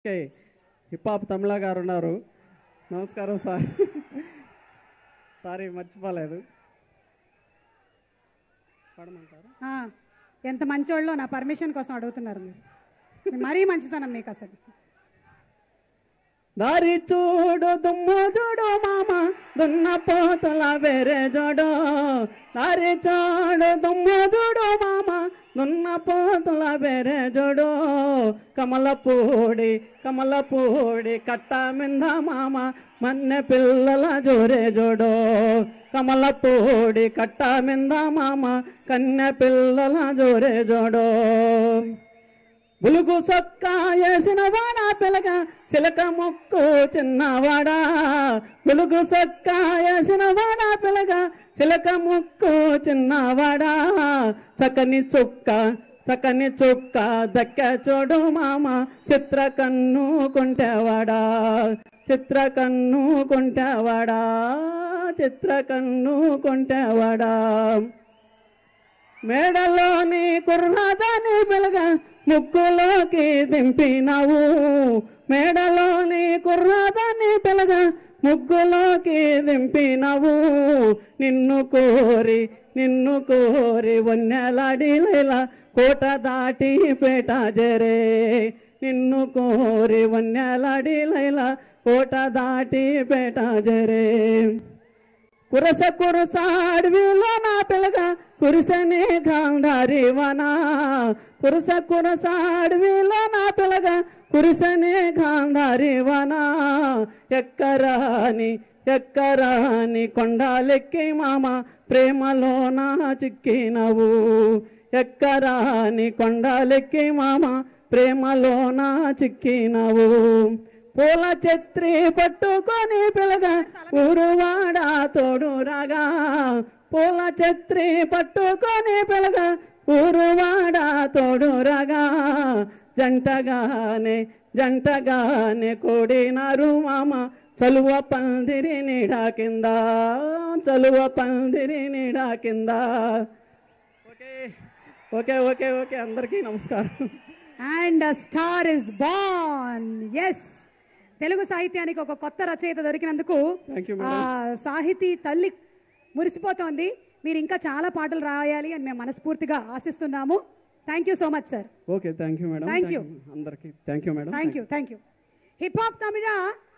Okay hip hop తమిళ గారు ఉన్నారు నమస్కారం సార్ సారీ మర్చిపోలేదు పాడమంటారా ఆ, ఎంత మంచోళ్ళో నా పర్మిషన్ కోసం అడుగుతున్నారు మీరు మీరు మరీ మంచితనం మీకు అసలు దారి చూడు దుమ్ము చూడు మామ దున్న పోతల వేరే జోడు దారి చూడు దుమ్ము చూడు మామ దున్న పోతల వేరే జోడు కమలపూడి కమలపూడి కట్ట మింద మామ మన్నె పిల్లల జోరే జోడు కమలపూడి కట్ట మింద మామ కన్నె పిల్లల జోరే జోడు బులుగు సొక్క వేసిన వాడా పిలక చిలక ముక్కు చిన్నవాడా బులుగు సొక్క వేసిన వాడా పిలక చిలక ముక్కు చిన్నవాడా చక్కని చుక్క చక్కని చుక్క దక్క చూడు మామ చిత్ర కన్ను కొంటేవాడా చిత్ర కన్ను కొంటేవాడా చిత్ర కన్ను కొంటేవాడా మేడలోని కుర్రాదాని పిలగ ముక్కులోకి దింపినావు మేడలోని కుర్రాదాని పిలగ ముగ్గులోకి దింపినావు నిన్ను కోరి నిన్ను కోరి వన్నెలాడి లేలా కోట దాటి పేట జరే నిన్ను కోరి వన్నెలాడి లేలా కోట దాటి పేట జరే కురస కురస అడవిలో నా పిలగ కురిసనే గాంధారి వనా కురస కురస అడవిలో నా పిలగ కురిసనే గాంధారి వనా ఎక్కరాని ఎక్కరాని కొండాలెక్కి మామ ప్రేమలో నా చిక్కినవు ఎక్కరాని కొండాలెక్కి మామ ప్రేమలో నా చిక్కినవు పూల చెత్రి పట్టుకొని పిలగ ఊరువాడ తోడు రాగా పూల చెత్రి పట్టుకొని పిలగ ఊరువాడ తోడు రాగా జంటగానే జంటగానే కూడినారు మామ చలువ పందిరి నీడా కింద చలువ పందిరి నీడా కింద ఓకే ఓకే ఓకే ఓకే అందరికీ నమస్కారం అండ్ స్టార్ ఇస్ బాన్ ఎస్ తెలుగు సాహిత్యానికి ఒక కొత్త రచయిత దొరికినందుకు థ్యాంక్ యూ ఆ సాహితీ తల్లి మురిసిపోతోంది మీరు ఇంకా చాలా పాటలు రాయాలి అని మేము మనస్ఫూర్తిగా ఆశిస్తున్నాము thank you so much sir okay thank you madam Thank you. అందరికీ thank you madam thank you thank you hip hop Tamil